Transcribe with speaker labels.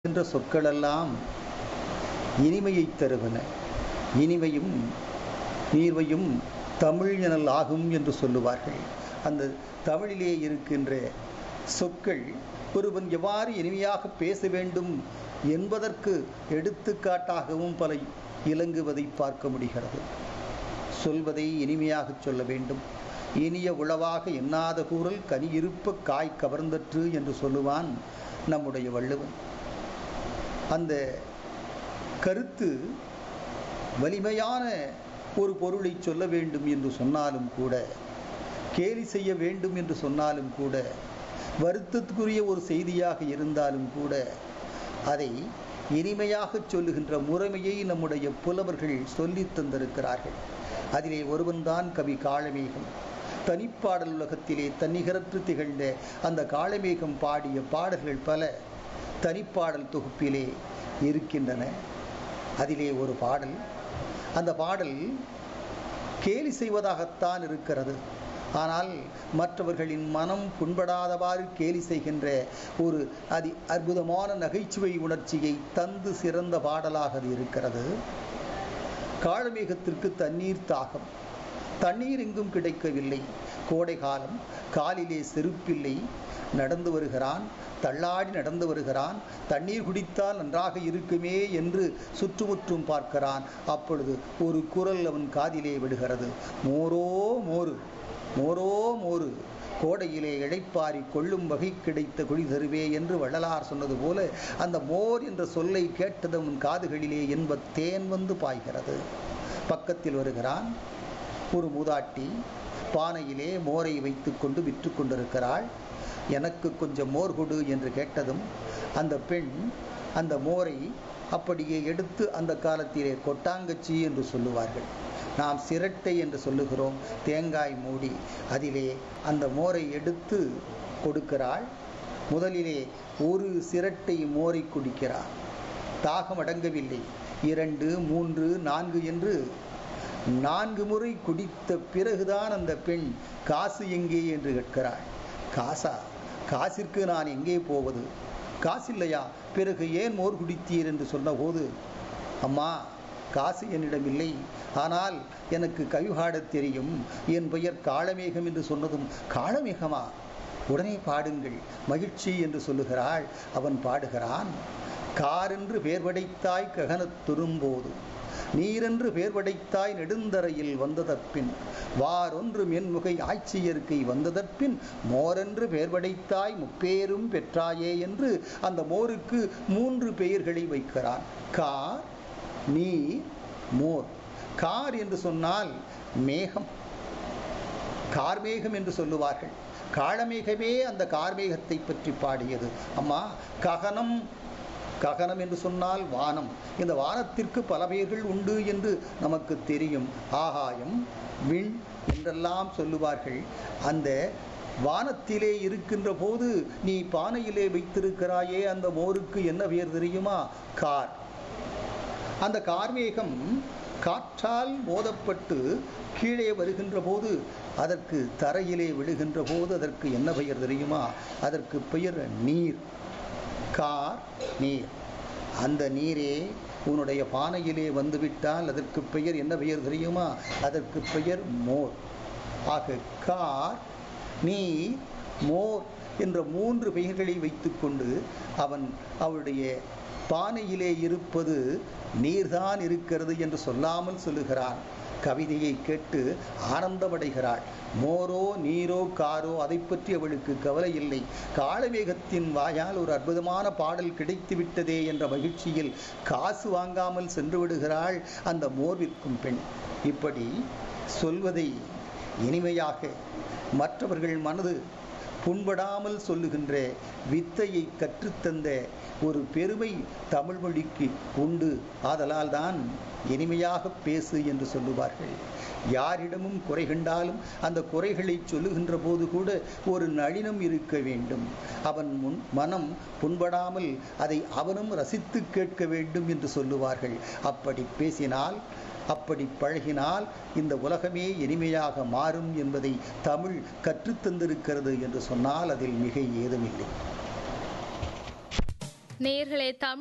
Speaker 1: என்ற சொற்களெல்லாம் இனிமையை தருவன இனிமையும் நீர்வையும் தமிழ் எனல் ஆகும் என்று சொல்லுவார்கள் அந்த தமிழிலே இருக்கின்ற சொற்கள் ஒருவன் எவ்வாறு இனிமையாக பேச வேண்டும் என்பதற்கு எடுத்துக்காட்டாகவும் பல இலங்குவதை பார்க்க முடிகிறது சொல்வதை இனிமையாகச் சொல்ல வேண்டும் இனிய உளவாக எண்ணாத கூறல் கனி இருப்ப காய் கவர்ந்தற்று என்று சொல்லுவான் நம்முடைய வள்ளுவன் அந்த கருத்து வலிமையான ஒரு பொருளை சொல்ல வேண்டும் என்று சொன்னாலும் கூட கேலி செய்ய வேண்டும் என்று சொன்னாலும் கூட வருத்தத்துக்குரிய ஒரு செய்தியாக இருந்தாலும் கூட அதை இனிமையாக சொல்லுகின்ற முறைமையை நம்முடைய புலவர்கள் சொல்லித் தந்திருக்கிறார்கள் அதிலே ஒருவன்தான் கவி காளமேகம் தனிப்பாடல் உலகத்திலே தன்னிகரற்று திகழ்ந்த அந்த காளமேகம் பாடிய பாடல்கள் பல தனிப்பாடல் தொகுப்பிலே இருக்கின்றன அதிலே ஒரு பாடல் அந்த பாடல் கேலி செய்வதாகத்தான் இருக்கிறது ஆனால் மற்றவர்களின் மனம் புண்படாதவாறு கேலி செய்கின்ற ஒரு அதி அற்புதமான நகைச்சுவை உணர்ச்சியை தந்து சிறந்த பாடலாக அது இருக்கிறது காளமேகத்திற்கு தண்ணீர் தாகம் தண்ணீர் எங்கும் கிடைக்கவில்லை கோடை காலம் காலிலே செருப்பில்லை நடந்து வருகிறான் தள்ளாடி நடந்து வருகிறான் தண்ணீர் குடித்தால் நன்றாக இருக்குமே என்று சுற்றுமுற்றும் பார்க்கிறான் அப்பொழுது ஒரு குரல் அவன் காதிலே விடுகிறது மோரோ மோரு மோரோ மோரு கோடையிலே இழைப்பாரி கொள்ளும் வகை கிடைத்த குழி தருவே என்று வள்ளலார் சொன்னது போல அந்த மோர் என்ற சொல்லை கேட்டதும் காதுகளிலே என்ப தேன் வந்து பாய்கிறது பக்கத்தில் வருகிறான் ஒரு மூதாட்டி பானையிலே மோரை வைத்து கொண்டு விற்று கொண்டிருக்கிறாள் எனக்கு கொஞ்சம் மோர் கொடு என்று கேட்டதும் அந்த பெண் அந்த மோரை அப்படியே எடுத்து அந்த காலத்திலே கொட்டாங்கச்சி என்று சொல்லுவார்கள் நாம் சிரட்டை என்று சொல்லுகிறோம் தேங்காய் மூடி அதிலே அந்த மோரை எடுத்து கொடுக்கிறாள் முதலிலே ஒரு சிரட்டை மோரை குடிக்கிறார் தாகம் அடங்கவில்லை இரண்டு மூன்று நான்கு என்று நான்கு முறை குடித்த பிறகுதான் அந்த பெண் காசு எங்கே என்று கேட்கிறாள் காசா காசிற்கு நான் எங்கே போவது காசில்லையா பிறகு ஏன் மோர் குடித்தீர் என்று சொன்னபோது அம்மா காசு என்னிடம் இல்லை ஆனால் எனக்கு கவிபாடத் தெரியும் என் பெயர் காளமேகம் என்று சொன்னதும் காளமேகமா உடனே பாடுங்கள் மகிழ்ச்சி என்று சொல்லுகிறாள் அவன் பாடுகிறான் காரென்று பேர் படைத்தாய் ககனத் துரும்போது நீரென்று பேர் படைத்தாய் நெடுந்தரையில் வந்ததற்பின் வாரொன்று மென்முகை ஆட்சியர்க்கை வந்ததற்பின் மோரென்று பேர் படைத்தாய் முப்பேரும் பெற்றாயே என்று அந்த மோருக்கு மூன்று பெயர்களை வைக்கிறான் கார் நீர் மோர் கார் என்று சொன்னால் மேகம் கார்மேகம் என்று சொல்லுவார்கள் காளமேகமே அந்த கார்மேகத்தை பற்றி பாடியது அம்மா ககனம் ககனம் என்று சொன்னால் வானம் இந்த வானத்திற்கு பல பெயர்கள் உண்டு என்று நமக்கு தெரியும் ஆகாயம் விண் என்றெல்லாம் சொல்லுவார்கள் அந்த வானத்திலே இருக்கின்ற போது நீ பானையிலே வைத்திருக்கிறாயே அந்த மோருக்கு என்ன பெயர் தெரியுமா கார் அந்த கார்மேகம் காற்றால் மோதப்பட்டு கீழே வருகின்ற போது அதற்கு தரையிலே விழுகின்ற போது அதற்கு என்ன பெயர் தெரியுமா அதற்கு பெயர் நீர் கார் நீர் அந்த நீரே உன்னுடைய பானையிலே வந்துவிட்டால் அதற்கு பெயர் என்ன பெயர் தெரியுமா அதற்கு பெயர் மோர் ஆக கார் நீர் மோர் என்ற மூன்று பெயர்களை வைத்துக்கொண்டு அவன் அவருடைய பானையிலே இருப்பது நீர்தான் இருக்கிறது என்று சொல்லாமல் சொல்லுகிறான் கவிதையை கேட்டு ஆனந்தமடைகிறாள் மோரோ நீரோ காரோ அதை பற்றி அவளுக்கு கவலை இல்லை காளவேகத்தின் வாயால் ஒரு அற்புதமான பாடல் கிடைத்து விட்டதே என்ற மகிழ்ச்சியில் காசு வாங்காமல் சென்று விடுகிறாள் அந்த மோர் விற்கும் பெண் இப்படி சொல்வதை இனிமையாக மற்றவர்கள் மனது புண்படாமல் சொல்லுகின்ற வித்தையை கற்றுத்தந்த ஒரு பெருமை தமிழ் மொழிக்கு உண்டு ஆதலால் தான் இனிமையாக பேசு என்று சொல்லுவார்கள் யாரிடமும் குறை கண்டாலும் அந்த குறைகளை சொல்லுகின்ற போது கூட ஒரு நளினம் இருக்க வேண்டும் அவன் முன் மனம் புண்படாமல் அதை அவனும் ரசித்து கேட்க வேண்டும் என்று சொல்லுவார்கள் அப்படி பேசினால் அப்படி பழகினால் இந்த உலகமே இனிமையாக மாறும் என்பதை தமிழ் கற்றுத்தந்திருக்கிறது என்று சொன்னால் அதில் மிகை ஏதுமில்லை
Speaker 2: நேயர்களே தமிழ்